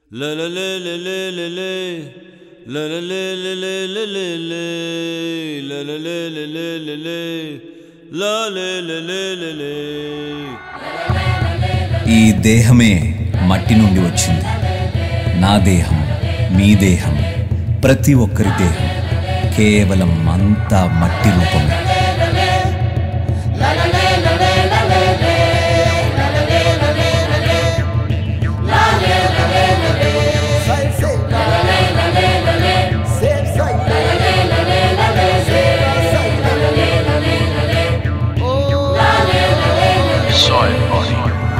La la la la la la la. La la la la la la la la. La la la la la la la. La la la la la la. ఈ దేహమే మట్టి నుండి వచ్చింది నా దేహం మీ దేహం ప్రతి ఒక్కరి దేహం కేవలం అంతా మట్టి రూపమే Soil Body.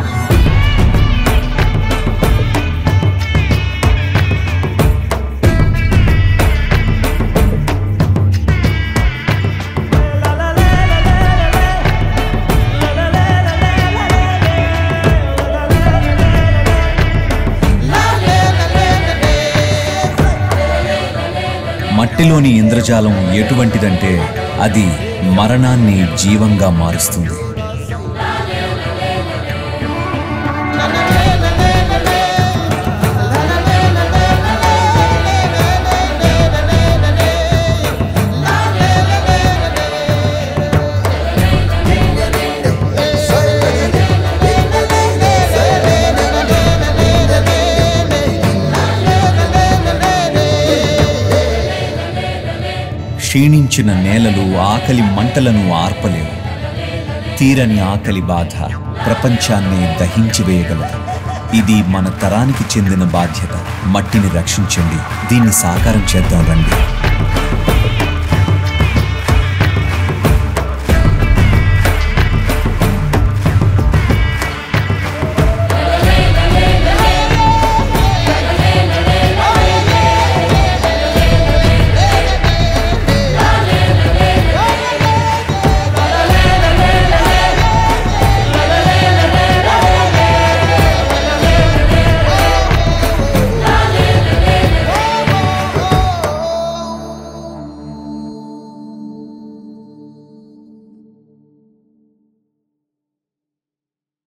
మట్టిలోని ఇంద్రజాలం ఎటువంటిదంటే అది మరణాన్ని జీవంగా మారుస్తుంది క్షీణించిన నేలలు ఆకలి మంటలను ఆర్పలేవు తీరని ఆకలి బాధ ప్రపంచాన్ని దహించి వేయగలదు ఇది మన తరానికి చెందిన బాధ్యత మట్టిని రక్షించండి దీన్ని సాకారం చేద్దాం రండి